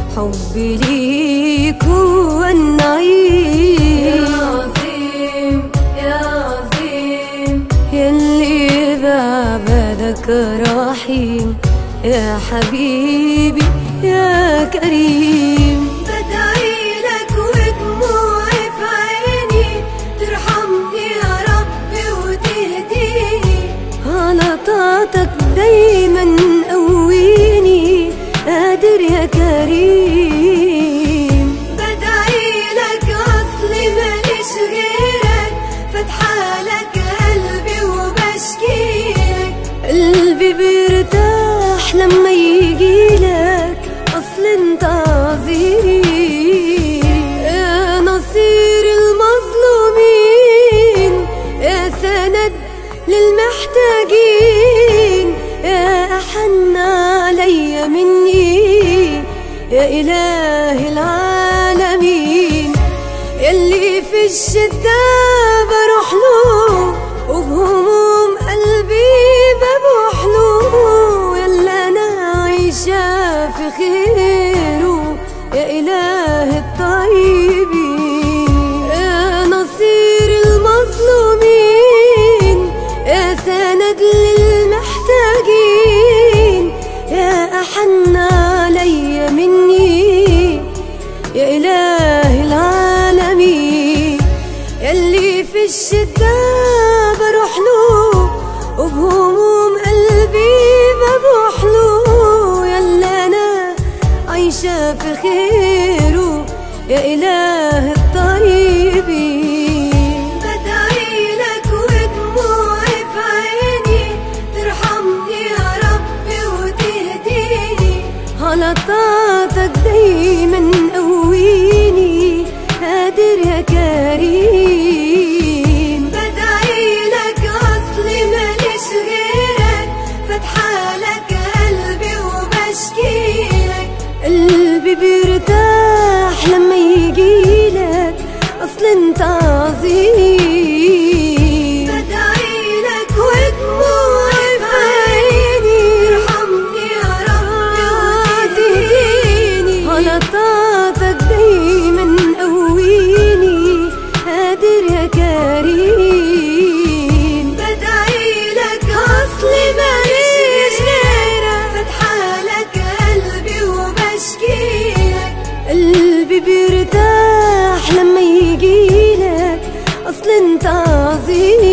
حبي ليك هو النعيم يا عظيم يا عظيم يلي بعبدك رحيم يا حبيبي يا كريم بدعي لك ودموعي في عيني ترحمني يا ربي وتهديني على طاعتك دايما قويني قادر يا كريم بدعي لك اصلي ماليش غيرك فاتحالك قلبي وبشكيلك قلبي بيرتاح لما يجيلك اصل انت عظيم يا نصير المظلومين يا سند للمحتاجين يا احن علي مني يا اله العالمين يلي في الشدة بروح له وبهموم قلبي ببوح له يلا أنا عايشة في خيره يا إله الطيبين يا نصير المظلومين يا سند للمحتاجين يا أحن علي مني يا إله العالمين يلي في الشدة بروح له وبهموم قلبي ببوح له يلا أنا عايشة في خيره يا إله الطيبين بدعي لك ودموعي في عيني ترحمني يا ربي وتهديني على طاعتك دايما قويني قادر يا كريم بدعي لك اصلي ماليش غيرك فاتحالك قلبي وبشكيلك قلبي بيرتاح لما يجيلك اصل انت عظيم بدعي لك ودموعي في عيني ارحمني يا ربي وتهديني على طاعتك دايما قويني قادر يا كريم بدعي لك اصلي ماليش غيرك فاتحالك قلبي وبشكيلك قلبي بيرتاح لما يجيلك اصل انت عظيم